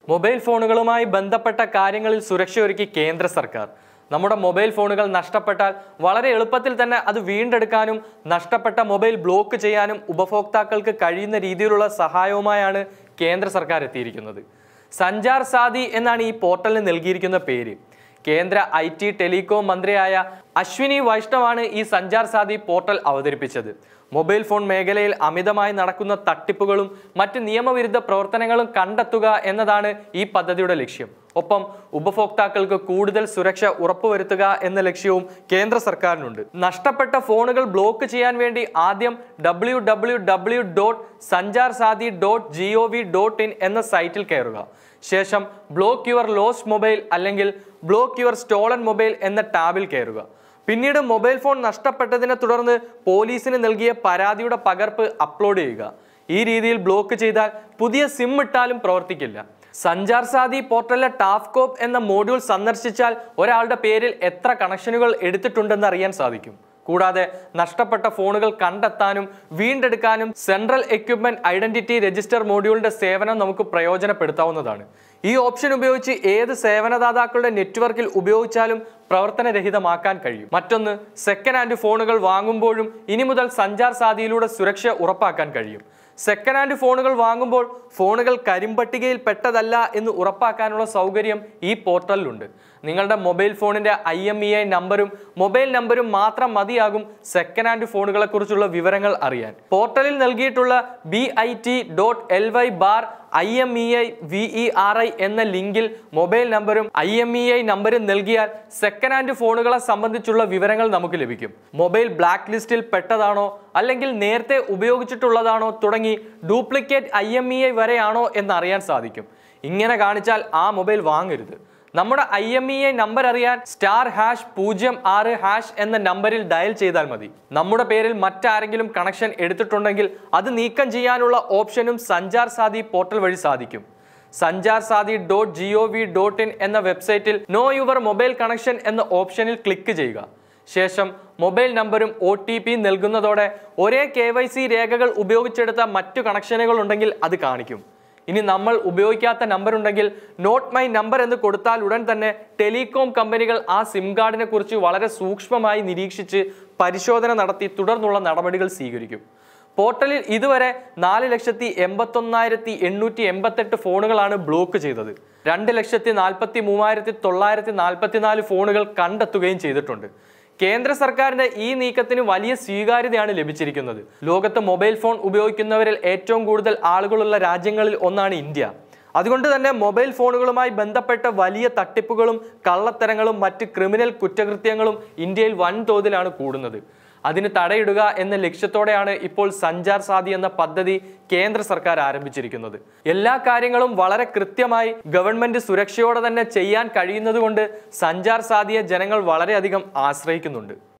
mobile ഫോണുകളുമായി ബന്ധപ്പെട്ട കാര്യങ്ങളിൽ സുരക്ഷയൊരുക്കി കേന്ദ്ര സർക്കാർ നമ്മുടെ മൊബൈൽ ഫോണുകൾ നഷ്ടപ്പെട്ടാൽ വളരെ എളുപ്പത്തിൽ തന്നെ അത് വീണ്ടെടുക്കാനും നഷ്ടപ്പെട്ട മൊബൈൽ ബ്ലോക്ക് ചെയ്യാനും ഉപഭോക്താക്കൾക്ക് കഴിയുന്ന രീതിയിലുള്ള സഹായവുമായാണ് കേന്ദ്ര സർക്കാർ എത്തിയിരിക്കുന്നത് സഞ്ചാർ സാദി എന്നാണ് ഈ പോർട്ടലിന് നൽകിയിരിക്കുന്ന പേര് കേന്ദ്ര ഐ ടി ടെലികോം മന്ത്രിയായ അശ്വിനി വൈഷ്ണവാണ് ഈ സഞ്ചാർ സാദി പോർട്ടൽ അവതരിപ്പിച്ചത് മൊബൈൽ ഫോൺ മേഖലയിൽ അമിതമായി നടക്കുന്ന തട്ടിപ്പുകളും മറ്റ് നിയമവിരുദ്ധ പ്രവർത്തനങ്ങളും കണ്ടെത്തുക എന്നതാണ് ഈ പദ്ധതിയുടെ ലക്ഷ്യം ഒപ്പം ഉപഭോക്താക്കൾക്ക് കൂടുതൽ സുരക്ഷ ഉറപ്പുവരുത്തുക എന്ന ലക്ഷ്യവും കേന്ദ്ര സർക്കാരിനുണ്ട് നഷ്ടപ്പെട്ട ഫോണുകൾ ബ്ലോക്ക് ചെയ്യാൻ വേണ്ടി ആദ്യം W W W dot Sanchar Saathi dot G O V dot in എന്ന സൈറ്റിൽ കയറുക ശേഷം ബ്ലോക്ക് യുവർ ലോസ്റ്റ് മൊബൈൽ അല്ലെങ്കിൽ ബ്ലോക്ക് യുവർ സ്റ്റോളൻ മൊബൈൽ എന്ന ടാബിൽ കയറുക പിന്നീട് മൊബൈൽ ഫോൺ നഷ്ടപ്പെട്ടതിനെ തുടർന്ന് പോലീസിന് നൽകിയ പരാതിയുടെ പകർപ്പ് അപ്ലോഡ് ചെയ്യുക ഈ രീതിയിൽ ബ്ലോക്ക് ചെയ്താൽ പുതിയ സിം ഇട്ടാലും പ്രവർത്തിക്കില്ല സഞ്ചാർ സാദി പോർട്ടലിലെ ടാഫ്കോപ്പ് എന്ന മോഡ്യൂൾ സന്ദർശിച്ചാൽ ഒരാളുടെ പേരിൽ എത്ര കണക്ഷനുകൾ എടുത്തിട്ടുണ്ടെന്ന് അറിയാൻ സാധിക്കും കൂടാതെ നഷ്ടപ്പെട്ട ഫോണുകൾ കണ്ടെത്താനും വീണ്ടെടുക്കാനും സെൻട്രൽ എക്യുപ്മെന്റ് ഐഡന്റിറ്റി രജിസ്റ്റർ മോഡ്യൂളിന്റെ സേവനം നമുക്ക് പ്രയോജനപ്പെടുത്താവുന്നതാണ് ഈ ഓപ്ഷൻ ഉപയോഗിച്ച് ഏത് സേവനദാതാക്കളുടെ നെറ്റ്വർക്കിൽ ഉപയോഗിച്ചാലും പ്രവർത്തനരഹിതമാക്കാൻ കഴിയും മറ്റൊന്ന് സെക്കൻഡ് ഹാൻഡ് ഫോണുകൾ വാങ്ങുമ്പോഴും ഇനി മുതൽ സഞ്ചാർ സാധിയിലൂടെ സുരക്ഷ ഉറപ്പാക്കാൻ കഴിയും സെക്കൻഡ് ഹാൻഡ് ഫോണുകൾ വാങ്ങുമ്പോൾ ഫോണുകൾ കരിമ്പട്ടികയിൽ പെട്ടതല്ല എന്ന് ഉറപ്പാക്കാനുള്ള സൗകര്യം ഈ പോർട്ടലിലുണ്ട് നിങ്ങളുടെ മൊബൈൽ ഫോണിന്റെ ഐ എം ഇ ഐ നമ്പരും മൊബൈൽ നമ്പരും മാത്രം മതിയാകും സെക്കൻഡ് ഹാൻഡ് ഫോണുകളെ കുറിച്ചുള്ള വിവരങ്ങൾ അറിയാൻ പോർട്ടലിൽ നൽകിയിട്ടുള്ള B I T dot L Y bar I M E I V E R I എന്ന ലിങ്കിൽ മൊബൈൽ നമ്പരും ഐ എം ഇ ഐ നമ്പരും നൽകിയാൽ സെക്കൻഡ് ഹാൻഡ് ഫോണുകളെ സംബന്ധിച്ചുള്ള വിവരങ്ങൾ നമുക്ക് ലഭിക്കും മൊബൈൽ ബ്ലാക്ക് ലിസ്റ്റിൽ പെട്ടതാണോ അല്ലെങ്കിൽ നേരത്തെ ഉപയോഗിച്ചിട്ടുള്ളതാണോ തുടങ്ങി duplicate I M E I വരെയാണോ എന്ന് അറിയാൻ സാധിക്കും ഇങ്ങനെ കാണിച്ചാൽ ആ മൊബൈൽ വാങ്ങരുത് നമ്മുടെ I M E I number അറിയാൻ സ്റ്റാർ ഹാഷ് പൂജ്യം ആറ് ഹാഷ് എന്ന നമ്പറിൽ ഡയൽ ചെയ്താൽ മതി നമ്മുടെ പേരിൽ മറ്റാരെങ്കിലും കണക്ഷൻ എടുത്തിട്ടുണ്ടെങ്കിൽ അത് നീക്കം ചെയ്യാനുള്ള ഓപ്ഷനും സഞ്ചാർ സാദി പോർട്ടൽ വഴി സാധിക്കും Sanchar Saathi dot G O V dot in എന്ന വെബ്സൈറ്റിൽ നോ യുവർ മൊബൈൽ കണക്ഷൻ എന്ന ഓപ്ഷനിൽ ക്ലിക്ക് ചെയ്യുക ശേഷം മൊബൈൽ നമ്പരും ഒ ടി പിയും നൽകുന്നതോടെ ഒരേ കെ വൈ സി രേഖകൾ ഉപയോഗിച്ചെടുത്ത മറ്റു കണക്ഷനുകൾ ഉണ്ടെങ്കിൽ അത് കാണിക്കും ഇനി നമ്മൾ ഉപയോഗിക്കാത്ത നമ്പർ ഉണ്ടെങ്കിൽ നോട്ട് മൈ നമ്പർ എന്ന് കൊടുത്താൽ ഉടൻ തന്നെ ടെലികോം കമ്പനികൾ ആ സിം കാർഡിനെ കുറിച്ച് വളരെ സൂക്ഷ്മമായി നിരീക്ഷിച്ച് പരിശോധന നടത്തി തുടർന്നുള്ള നടപടികൾ സ്വീകരിക്കും പോർട്ടലിൽ ഇതുവരെ നാല് ലക്ഷത്തി എൺപത്തൊന്നായിരത്തി എണ്ണൂറ്റി എൺപത്തെട്ട് ഫോണുകളാണ് ബ്ലോക്ക് ചെയ്തത് രണ്ട് ലക്ഷത്തി നാൽപ്പത്തി മൂവായിരത്തി തൊള്ളായിരത്തി നാൽപ്പത്തിനാല് ഫോണുകൾ കണ്ടെത്തുകയും ചെയ്തിട്ടുണ്ട് കേന്ദ്ര സർക്കാരിന്റെ ഈ നീക്കത്തിന് വലിയ സ്വീകാര്യതയാണ് ലഭിച്ചിരിക്കുന്നത് ലോകത്ത് മൊബൈൽ ഫോൺ ഉപയോഗിക്കുന്നവരിൽ ഏറ്റവും കൂടുതൽ ആളുകളുള്ള രാജ്യങ്ങളിൽ ഒന്നാണ് ഇന്ത്യ അതുകൊണ്ട് തന്നെ മൊബൈൽ ഫോണുകളുമായി ബന്ധപ്പെട്ട വലിയ തട്ടിപ്പുകളും കള്ളത്തരങ്ങളും മറ്റ് ക്രിമിനൽ കുറ്റകൃത്യങ്ങളും ഇന്ത്യയിൽ വൻതോതിലാണ് കൂടുന്നത് അതിന് തടയിടുക എന്ന ലക്ഷ്യത്തോടെയാണ് ഇപ്പോൾ സഞ്ചാർ സാധി എന്ന പദ്ധതി കേന്ദ്ര സർക്കാർ ആരംഭിച്ചിരിക്കുന്നത് എല്ലാ കാര്യങ്ങളും വളരെ കൃത്യമായി ഗവൺമെന്റ് സുരക്ഷയോടെ തന്നെ ചെയ്യാൻ കഴിയുന്നതുകൊണ്ട് സഞ്ചാർ സാധിയെ ജനങ്ങൾ വളരെയധികം ആശ്രയിക്കുന്നുണ്ട്